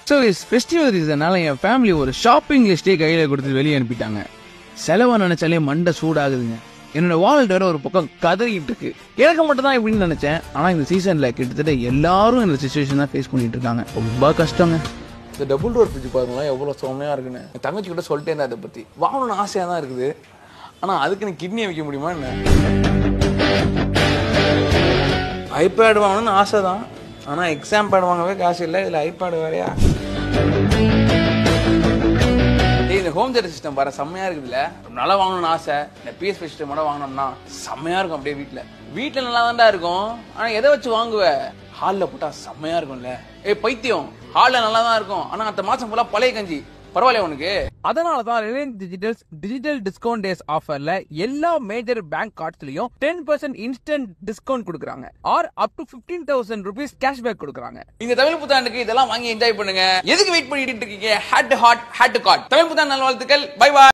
so is festival ரீசனால என் family ஒரு ஷாப்பிங் லிஸ்டே கையில கொடுத்து வெளியே அனுப்பிட்டாங்க செலவை நினைச்சாலே மண்டை சூடாகுதுங்க என்னோட வாலெட் வேற ஒரு பக்கம் கதறிட்டு இருக்கு எனக்கு மட்டும் தான் இப்படின்னு நினைச்சேன் ஆனா இந்த சீசன்ல கிட்டத்தட்ட எல்லாரும் இந்த சுச்சுவேஷன் தான் ஃபேஸ் பண்ணிட்டு இருக்காங்க ரொம்ப கஷ்டங்க இந்த டபுள் டோர் ஃப்ரிட்ஜ் பாருங்களேன் எவ்வளோ செம்மையாக இருக்குன்னு என் தங்கச்சி கூட சொல்லிட்டே இருந்தேன் அதை பற்றி வாங்கணும்னு ஆசையாக தான் இருக்குது ஆனால் அதுக்கு எனக்கு கிட்னியை வைக்க முடியுமா என்ன ஐபேட் வாங்கணும்னு ஆசை தான் ஆனால் எக்ஸாம் பேட் வாங்கவே காசு இல்லை இதில் ஐபேட் வேறையா டேய் இந்த ஹோம் தேட்டர் சிஸ்டம் பாரு செம்மையா இருக்குதுல்ல ரொம்ப நல்லா வாங்கணும்னு ஆசை இந்த பிஎஸ் சிஸ்டம் மட்டும் வாங்கணும்னா செம்மையா இருக்கும் அப்படியே வீட்ல வீட்ல நல்லா தான்டா இருக்கும் ஆனா எதை வச்சு வாங்குவ ஹால்ல போட்டா செம்மையா இருக்கும்ல ஏய் பைத்தியம் ஹால்ல நல்லா தான் இருக்கும் ஆனா அடுத்த மாசம் ஃபுல்லா பழைய கஞ்சி பரவாயில்ல உனக்கு அதனால தான் Reliance Digitals digital discount days ஆஃபர்ல எல்லா மேஜர் பேங்க் கார்ட்ஸ்லயும் டென் பர்சன்ட் இன்ஸ்டன்ட் டிஸ்கவுண்ட் கொடுக்குறாங்க or up to fifteen thousand rupees cashback கொடுக்குறாங்க இந்த தமிழ் புத்தாண்டுக்கு இதெல்லாம் வாங்கி என்ஜாய் பண்ணுங்க எதுக்கு வெயிட் பண்ணிட்டு இருக்கீங்க ஹேட் ஹாட் ஹேட் காட் தமிழ் புத்தாண்டு நல்வாழ்த்துக்கள் பை பாய்